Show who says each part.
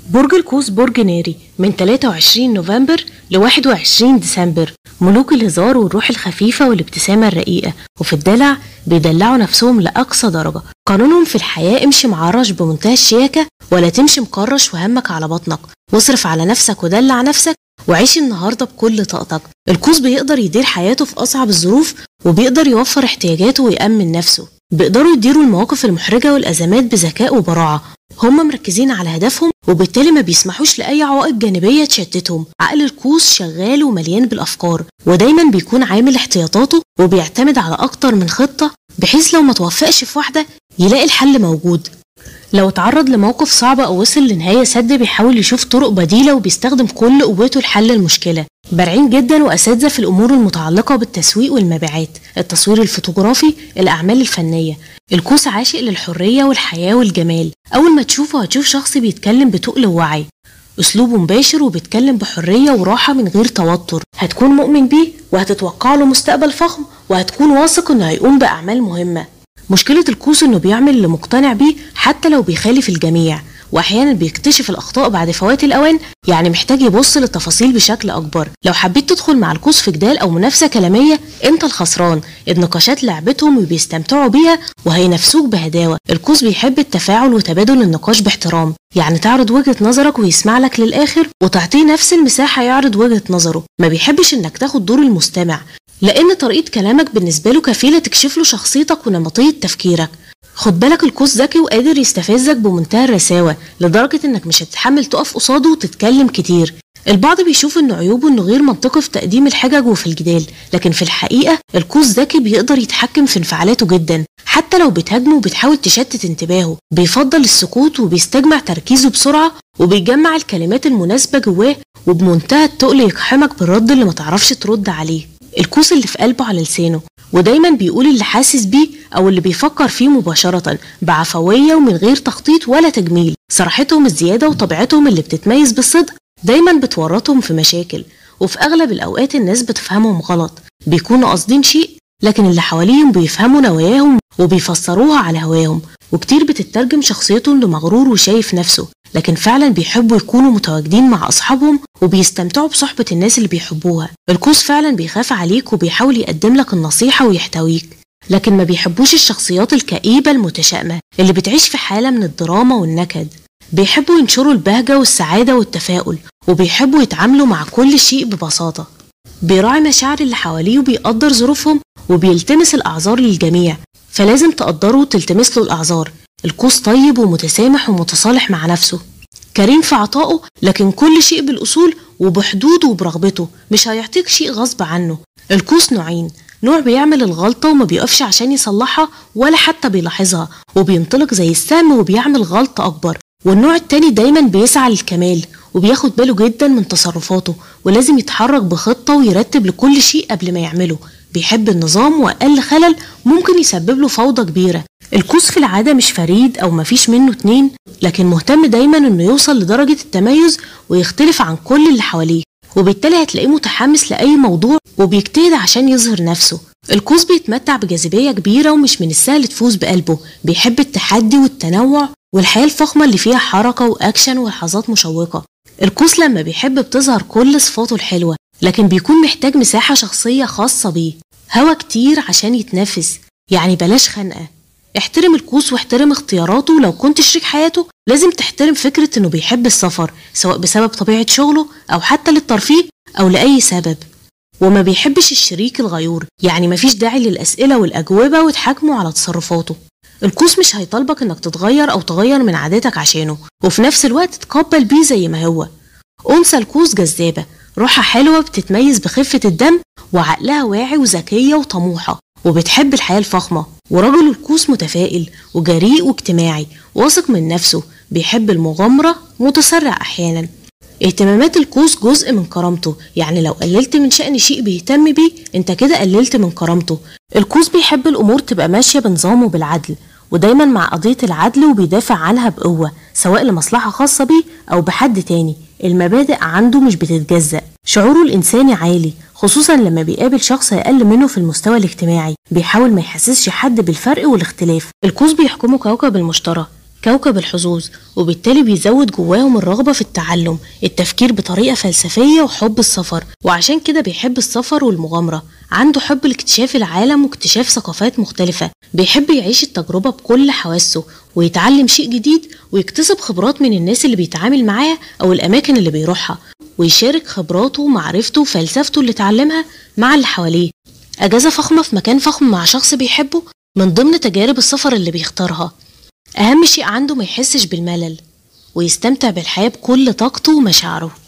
Speaker 1: برج القوس برج ناري من 23 نوفمبر ل 21 ديسمبر ملوك الهزار والروح الخفيفة والابتسامة الرقيقة وفي الدلع بيدلعوا نفسهم لأقصى درجة قانونهم في الحياة امشي معرش بمنتهى الشياكة ولا تمشي مكرش وهمك على بطنك واصرف على نفسك ودلع نفسك وعيش النهاردة بكل طاقتك القوس بيقدر يدير حياته في أصعب الظروف وبيقدر يوفر احتياجاته ويأمن نفسه بيقدروا يديروا المواقف المحرجة والأزمات بذكاء وبراعة هم مركزين على هدفهم وبالتالي ما بيسمحوش لأي عوائق جانبية تشتتهم عقل الكوس شغال ومليان بالأفكار ودايما بيكون عامل احتياطاته وبيعتمد على أكتر من خطة بحيث لو ما توفقش في واحدة يلاقي الحل موجود لو اتعرض لموقف صعب أو وصل لنهاية سد بيحاول يشوف طرق بديلة وبيستخدم كل قوته لحل المشكلة بارعين جدا وأساتذة في الأمور المتعلقة بالتسويق والمبيعات التصوير الفوتوغرافي الأعمال الفنية الكوس عاشق للحرية والحياة والجمال أول ما تشوفه هتشوف شخص بيتكلم بتقل ووعي أسلوبه مباشر وبيتكلم بحرية وراحة من غير توتر هتكون مؤمن بيه وهتتوقع له مستقبل فخم وهتكون واثق إنه هيقوم بأعمال مهمة مشكلة الكوس إنه بيعمل اللي مقتنع بيه حتى لو بيخالف الجميع واحيانا بيكتشف الاخطاء بعد فوات الاوان يعني محتاج يبص للتفاصيل بشكل اكبر لو حبيت تدخل مع الكوس في جدال او منافسه كلاميه انت الخسران النقاشات لعبتهم وبيستمتعوا بيها وهينافسوك بهداوه الكوس بيحب التفاعل وتبادل النقاش باحترام يعني تعرض وجهه نظرك ويسمع لك للاخر وتعطيه نفس المساحه يعرض وجهه نظره ما بيحبش انك تاخد دور المستمع لان طريقه كلامك بالنسبه له كفيله تكشف له شخصيتك ونمطيه تفكيرك خد بالك القوس ذكي وقادر يستفزك بمنتهى الرساوة لدرجة انك مش هتتحمل تقف قصاده وتتكلم كتير البعض بيشوف ان عيوبه انه غير منطقي في تقديم الحجج وفي الجدال لكن في الحقيقة القوس ذكي بيقدر يتحكم في انفعالاته جدا حتى لو بتهاجمه وبتحاول تشتت انتباهه بيفضل السكوت وبيستجمع تركيزه بسرعة وبيجمع الكلمات المناسبة جواه وبمنتهى التقل يقحمك بالرد اللي ما تعرفش ترد عليه الكوس اللي في قلبه على لسانه ودايما بيقول اللي حاسس بيه او اللي بيفكر فيه مباشرة بعفوية ومن غير تخطيط ولا تجميل صراحتهم الزيادة وطبيعتهم اللي بتتميز بالصدق دايما بتورطهم في مشاكل وفي اغلب الاوقات الناس بتفهمهم غلط بيكونوا قاصدين شيء لكن اللي حواليهم بيفهموا نواياهم وبيفسروها على هواهم وكتير بتترجم شخصيته انه مغرور وشايف نفسه لكن فعلا بيحبوا يكونوا متواجدين مع أصحابهم وبيستمتعوا بصحبة الناس اللي بيحبوها الكوس فعلا بيخاف عليك وبيحاول يقدم لك النصيحة ويحتويك لكن ما بيحبوش الشخصيات الكئيبة المتشائمة اللي بتعيش في حالة من الدراما والنكد بيحبوا ينشروا البهجة والسعادة والتفاؤل وبيحبوا يتعاملوا مع كل شيء ببساطة بيراعي مشاعر اللي حواليه وبيقدر ظروفهم وبيلتمس الأعذار للجميع فلازم تقدره وتلتمس له الأعذار القوس طيب ومتسامح ومتصالح مع نفسه كريم في عطائه لكن كل شيء بالأصول وبحدوده وبرغبته مش هيعطيك شيء غصب عنه القوس نوعين نوع بيعمل الغلطة وما بيقفش عشان يصلحها ولا حتى بيلاحظها وبينطلق زي السهم وبيعمل غلطة أكبر والنوع التاني دايما بيسعى للكمال وبياخد باله جدا من تصرفاته ولازم يتحرك بخطة ويرتب لكل شيء قبل ما يعمله بيحب النظام وأقل خلل ممكن يسبب له فوضى كبيرة القوس في العادة مش فريد أو مفيش منه اتنين لكن مهتم دايما إنه يوصل لدرجة التميز ويختلف عن كل اللي حواليه وبالتالي هتلاقيه متحمس لأي موضوع وبيجتهد عشان يظهر نفسه القوس بيتمتع بجاذبية كبيرة ومش من السهل تفوز بقلبه بيحب التحدي والتنوع والحياة الفخمة اللي فيها حركة وأكشن ولحظات مشوقة القوس لما بيحب بتظهر كل صفاته الحلوة لكن بيكون محتاج مساحة شخصية خاصة بيه هوا كتير عشان يتنفس يعني بلاش خنقة احترم الكوس واحترم اختياراته ولو كنت شريك حياته لازم تحترم فكرة انه بيحب السفر سواء بسبب طبيعة شغله او حتى للترفيه او لأي سبب وما بيحبش الشريك الغيور يعني مفيش داعي للأسئلة والأجوبة وتحاكمه على تصرفاته الكوس مش هيطالبك انك تتغير او تغير من عاداتك عشانه وفي نفس الوقت تقبل بيه زي ما هو أنثى الكوس جذابة روحها حلوة بتتميز بخفة الدم وعقلها واعي وذكية وطموحة وبتحب الحياة الفخمة ورجل الكوس متفائل وجريء واجتماعي واثق من نفسه بيحب المغامرة متسرع أحيانا اهتمامات الكوس جزء من كرامته يعني لو قللت من شأن شيء بيهتم بيه انت كده قللت من كرامته الكوس بيحب الأمور تبقى ماشية بنظام وبالعدل ودايما مع قضية العدل وبيدافع عنها بقوة سواء لمصلحة خاصة بيه أو بحد تاني المبادئ عنده مش بتتجزأ شعوره الإنساني عالي خصوصا لما بيقابل شخص أقل منه في المستوى الاجتماعي بيحاول ما يحسسش حد بالفرق والاختلاف القوس بيحكمه كوكب المشتري كوكب الحظوظ وبالتالي بيزود جواهم الرغبة في التعلم التفكير بطريقة فلسفية وحب السفر وعشان كده بيحب السفر والمغامرة عنده حب لاكتشاف العالم واكتشاف ثقافات مختلفة بيحب يعيش التجربة بكل حواسه ويتعلم شيء جديد ويكتسب خبرات من الناس اللي بيتعامل معاها أو الأماكن اللي بيروحها ويشارك خبراته ومعرفته وفلسفته اللي اتعلمها مع اللي حواليه أجازة فخمة في مكان فخم مع شخص بيحبه من ضمن تجارب السفر اللي بيختارها أهم شيء عنده ما يحسش بالملل ويستمتع بالحياة بكل طاقته ومشاعره